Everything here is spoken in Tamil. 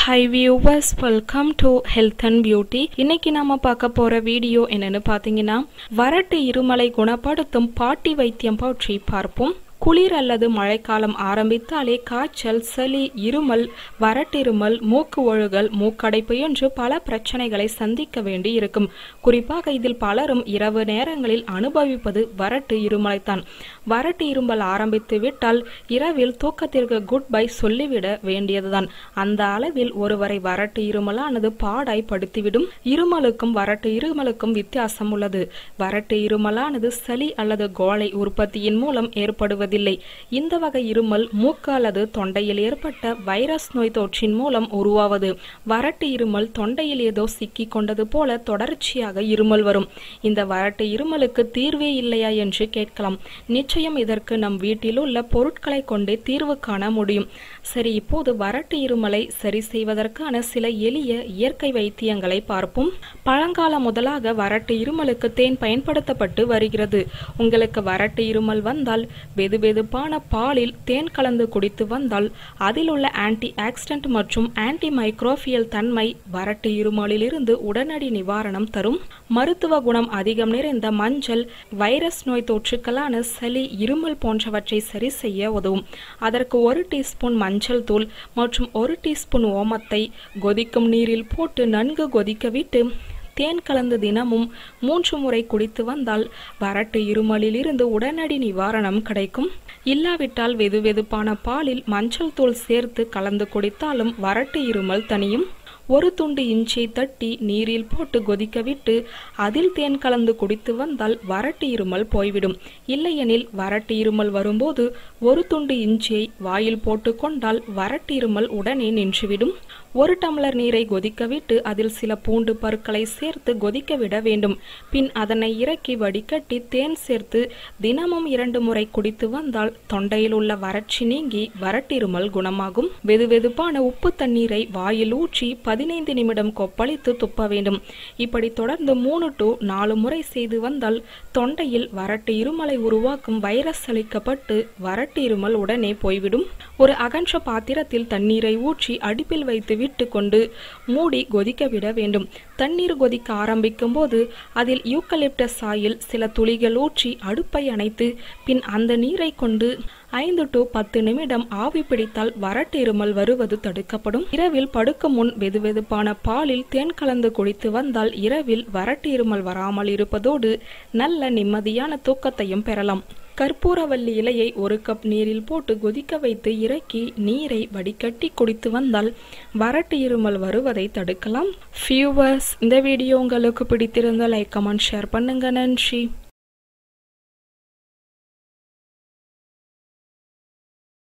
high viewers welcome to health and beauty இன்னைக்கு நாம பார்க்க போற வீடியோ என்னன்னு பார்த்தீங்கன்னா வறட்டு இருமலை குணப்படுத்தும் பாட்டி வைத்தியம் பற்றி பார்ப்போம் குளிர் அல்லது மழைக்காலம் ஆரம்பித்தாலே காய்ச்சல் சளி இருமல் வறட்டிருமல் மூக்கு ஒழுகல் மூக்கடைப்பு என்று பல பிரச்சனைகளை சந்திக்க வேண்டி இருக்கும் குறிப்பாக இதில் பலரும் இரவு நேரங்களில் அனுபவிப்பது வறட்டு இருமலைத்தான் வறட்டு இருமல் ஆரம்பித்து விட்டால் இரவில் தூக்கத்திற்கு குட் பை சொல்லிவிட வேண்டியதுதான் அந்த அளவில் ஒருவரை வறட்டு இருமலானது பாடாய் படுத்திவிடும் இருமலுக்கும் வறட்டு இருமலுக்கும் வித்தியாசம் உள்ளது வறட்டு இருமலானது சளி அல்லது கோலை உற்பத்தியின் மூலம் ஏற்படுவதில்லை இந்த வகை இருமல் மூக்கு அல்லது தொண்டையில் ஏற்பட்ட வைரஸ் நோய் தொற்றின் மூலம் உருவாவது வறட்டு இருமல் தொண்டையில் ஏதோ சிக்கி கொண்டது போல தொடர்ச்சியாக இருமல் வரும் இந்த வறட்டு இருமலுக்கு தீர்வே இல்லையா என்று கேட்கலாம் நிச்சயம் இதற்கு நம் வீட்டில் உள்ள பொருட்களை கொண்டே தீர்வு காண முடியும் சரி இப்போது வறட்டு இருமலை சரி செய்வதற்கான சில எளிய இயற்கை வைத்தியங்களை பார்ப்போம் பழங்காலம் முதலாக வறட்டு இருமலுக்கு தேன் பயன்படுத்தப்பட்டு வருகிறது உங்களுக்கு வறட்டு இருமல் வந்தால் வெது வெதுப்பான பாலில் தேன் கலந்து குடித்து வந்தால் அதில் உள்ள ஆன்டி ஆக்சிடென்ட் மற்றும் ஆன்டி மைக்ரோபியல் தன்மை வறட்டு இருமலிலிருந்து உடனடி நிவாரணம் தரும் மருத்துவ குணம் அதிகம் நிறைந்த மஞ்சள் வைரஸ் நோய் தொற்றுக்களான சளி இருமல் போன்றவற்றை சரி செய்ய உதவும் அதற்கு ஒரு டீஸ்பூன் மஞ்சள் தூள் மற்றும் ஒரு டீஸ்பூன் ஓமத்தை கொதிக்கும் நீரில் போட்டு நன்கு கொதிக்க விட்டு தேன் கலந்து தினமும் மூன்று முறை குடித்து வந்தால் வறட்டு இருமலில் இருந்து உடனடி நிவாரணம் கிடைக்கும் இல்லாவிட்டால் வெது வெதுப்பான பாலில் மஞ்சள் தூள் சேர்த்து கலந்து குடித்தாலும் வறட்டு இருமல் தனியும் ஒரு துண்டு இஞ்சியை தட்டி நீரில் போட்டு கொதிக்க விட்டு அதில் தேன் கலந்து குடித்து வந்தால் வறட்டு இருமல் போய்விடும் இல்லையெனில் வறட்டு இருமல் வரும்போது ஒரு துண்டு இஞ்சியை வாயில் போட்டு கொண்டால் வறட்டு இருமல் உடனே நின்றுவிடும் ஒரு டம்ளர் நீரை கொதிக்க விட்டு அதில் சில பூண்டு பருக்களை சேர்த்து கொதிக்க விட வேண்டும் பின் அதனை இறக்கி வடிகட்டி தேன் சேர்த்து தினமும் இரண்டு முறை குடித்து வந்தால் தொண்டையில் உள்ள வறட்சி நீங்கி வறட்டிருமல் குணமாகும் வெதுவெதுப்பான உப்பு தண்ணீரை வாயில் ஊற்றி பதினைந்து நிமிடம் கொப்பளித்து துப்ப வேண்டும் இப்படி தொடர்ந்து மூணு டு நாலு முறை செய்து வந்தால் தொண்டையில் வறட்டு இருமலை உருவாக்கும் வைரஸ் அளிக்கப்பட்டு வறட்டு இருமல் உடனே போய்விடும் ஒரு அகன்ற பாத்திரத்தில் தண்ணீரை ஊற்றி அடுப்பில் வைத்து விட்டு கொண்டு மூடி கொதிக்க விட வேண்டும் தண்ணீர் கொதிக்க ஆரம்பிக்கும் போது அதில் யூக்கலிப்டஸ் ஆயில் சில துளிகள் ஊற்றி அடுப்பை அணைத்து பின் அந்த நீரை கொண்டு ஐந்து டு பத்து நிமிடம் ஆவி பிடித்தால் வறட்டு இருமல் வருவது தடுக்கப்படும் இரவில் படுக்கும் முன் வெதுவெதுப்பான பாலில் தேன் கலந்து குடித்து வந்தால் இரவில் வறட்டு இருமல் வராமல் இருப்பதோடு நல்ல நிம்மதியான தூக்கத்தையும் பெறலாம் கற்பூரவல்லி இலையை ஒரு கப் நீரில் போட்டு கொதிக்க வைத்து இறக்கி நீரை வடிகட்டி குடித்து வந்தால் வறட்டு இருமல் வருவதை தடுக்கலாம் ஃபியூவர்ஸ் இந்த வீடியோ உங்களுக்கு பிடித்திருந்தால் லைக் கமெண்ட் ஷேர் பண்ணுங்க நன்றி